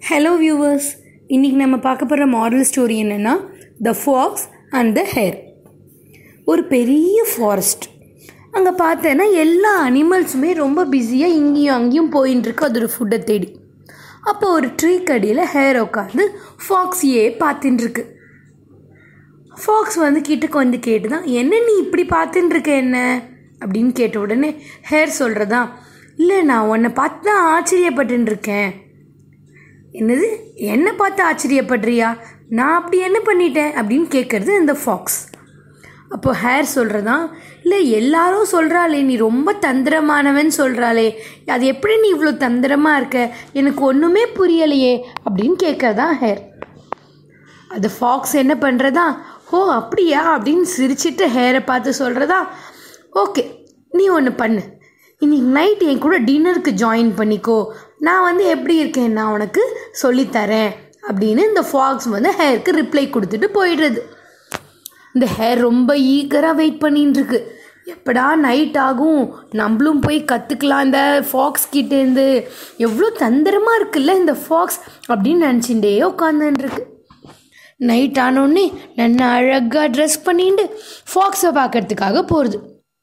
hello viewers இன்றைக்கி நம்ம பார்க்க போகிற மாடல் ஸ்டோரி என்னென்னா the fox and the hare ஒரு பெரிய ஃபாரஸ்ட் அங்கே பார்த்தேன்னா எல்லா அனிமல்ஸுமே ரொம்ப பிஸியாக இங்கேயும் அங்கேயும் போயின்னு இருக்கு அதோட ஃபுட்டை தேடி அப்போ ஒரு ட்ரீ கடியில் ஹேர் உட்காந்து ஃபாக்ஸையே பார்த்துட்டு இருக்கு ஃபாக்ஸ் வந்து கிட்டக்கு வந்து கேட்டு தான் என்ன நீ இப்படி பார்த்துட்டு இருக்க என்ன அப்படின்னு கேட்ட உடனே ஹேர் சொல்கிறதா இல்லை நான் உன்னை பார்த்து தான் ஆச்சரியப்பட்டுன்னு இருக்கேன் என்னது என்னை பார்த்து ஆச்சரியப்படுறியா நான் அப்படி என்ன பண்ணிட்டேன் அப்படின்னு கேட்குறது இந்த ஃபாக்ஸ் அப்போ ஹேர் சொல்கிறதா இல்லை எல்லாரும் சொல்கிறாளே நீ ரொம்ப தந்திரமானவன் சொல்கிறாளே அது எப்படி நீ இவ்வளோ தந்திரமாக இருக்க எனக்கு ஒன்றுமே புரியலையே அப்படின்னு கேட்கறதா ஹேர் அது ஃபாக்ஸ் என்ன பண்ணுறதா ஓ அப்படியா அப்படின்னு சிரிச்சிட்டு ஹேரை பார்த்து சொல்கிறதா ஓகே நீ ஒன்று பண்ணு இன்னைக்கு நைட் என் கூட டின்னருக்கு ஜாயின் பண்ணிக்கோ நான் வந்து எப்படி இருக்கேன் நான் உனக்கு சொல்லித்தரேன் அப்படின்னு இந்த ஃபாக்ஸ் வந்து ஹேருக்கு ரிப்ளை கொடுத்துட்டு போயிடுறது இந்த ஹேர் ரொம்ப ஈகராக வெயிட் பண்ணின்னு இருக்கு எப்படா நைட் ஆகும் நம்மளும் போய் கற்றுக்கலாம் இந்த ஃபாக்ஸ் கிட்டேருந்து எவ்வளோ தந்திரமாக இருக்குல்ல இந்த ஃபாக்ஸ் அப்படின்னு நினச்சிட்டே உட்காந்துருக்கு நைட் ஆனோடனே நல்லா அழகாக ட்ரெஸ் பண்ணிட்டு ஃபாக்ஸை பார்க்கறதுக்காக போகிறது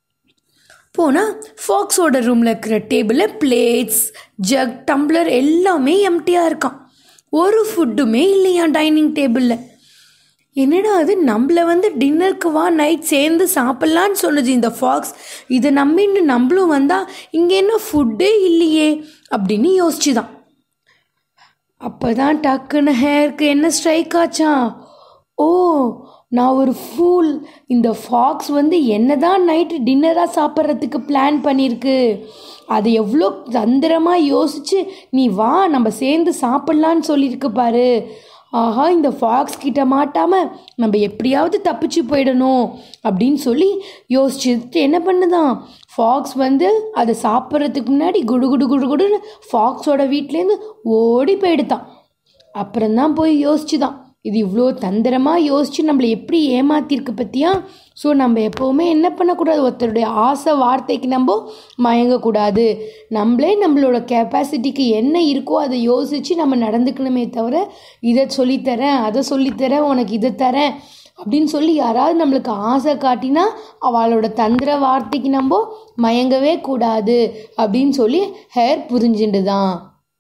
போனால் ஃபாக்ஸோட ரூமில் இருக்கிற டேபிளில் பிளேட்ஸ் ஜக் டம்ளர் எல்லாமே எம்டியாக இருக்கான் ஒரு ஃபுட்டுமே இல்லையா டைனிங் டேபிளில் என்னடா அது நம்மள வந்து டின்னருக்கு வா நைட் சேர்ந்து சாப்பிட்லான்னு சொன்னது இந்த ஃபாக்ஸ் இதை நம்பின்னு நம்மளும் வந்தால் இங்கே என்ன ஃபுட்டே இல்லையே அப்படின்னு யோசிச்சுதான் அப்போ தான் டக்குன்னு ஹேருக்கு என்ன ஸ்ட்ரைக் ஆச்சான் ஓ நான் ஒரு ஃபூல் இந்த ஃபாக்ஸ் வந்து என்ன தான் நைட்டு டின்னராக சாப்பிட்றதுக்கு பிளான் பண்ணியிருக்கு அதை எவ்வளோ தந்திரமாக யோசிச்சு நீ வா நம்ம சேர்ந்து சாப்பிட்லான்னு சொல்லியிருக்கு பாரு ஆஹா இந்த ஃபாக்ஸ் கிட்ட மாட்டாமல் நம்ம எப்படியாவது தப்பிச்சு போயிடணும் அப்படின்னு சொல்லி யோசிச்சுட்டு என்ன பண்ணுதான் ஃபாக்ஸ் வந்து அதை சாப்பிட்றதுக்கு முன்னாடி குடு குடு குடு குடுன்னு ஃபாக்ஸோட வீட்லேருந்து ஓடி போயிடுதான் அப்புறம்தான் போய் யோசிச்சுதான் இது இவ்வளோ தந்திரமாக யோசித்து நம்மளை எப்படி ஏமாத்திருக்கு பற்றியா ஸோ நம்ம எப்போவுமே என்ன பண்ணக்கூடாது ஒருத்தருடைய ஆசை வார்த்தைக்கு நம்ம மயங்கக்கூடாது நம்மளே நம்மளோட கெப்பாசிட்டிக்கு என்ன இருக்கோ அதை யோசித்து நம்ம நடந்துக்கணுமே தவிர இதை சொல்லித்தரேன் அதை சொல்லித்தரேன் உனக்கு இதை தரேன் அப்படின்னு சொல்லி யாராவது நம்மளுக்கு ஆசை காட்டினா அவளோட தந்திர வார்த்தைக்கு நம்ம மயங்கவே கூடாது அப்படின்னு சொல்லி ஹேர் புரிஞ்சுண்டு தான்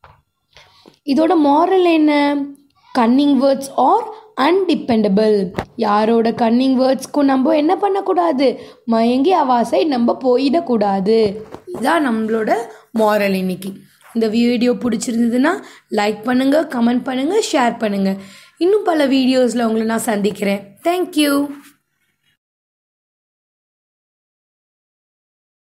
இதோட மாரல் என்ன கன்னிங் வேர்ட்ஸ் ஆர் அன்டிபெண்டபிள் யாரோட கன்னிங் வேர்ட்ஸ்க்கும் நம்ம என்ன பண்ணக்கூடாது மயங்கி அவாசை நம்ம போயிடக்கூடாது இதான் நம்மளோட மாரல் இன்னைக்கு இந்த வீடியோ பிடிச்சிருந்ததுன்னா லைக் பண்ணுங்கள் கமெண்ட் பண்ணுங்கள் ஷேர் பண்ணுங்கள் இன்னும் பல வீடியோஸில் உங்களை நான் சந்திக்கிறேன் தேங்க்யூ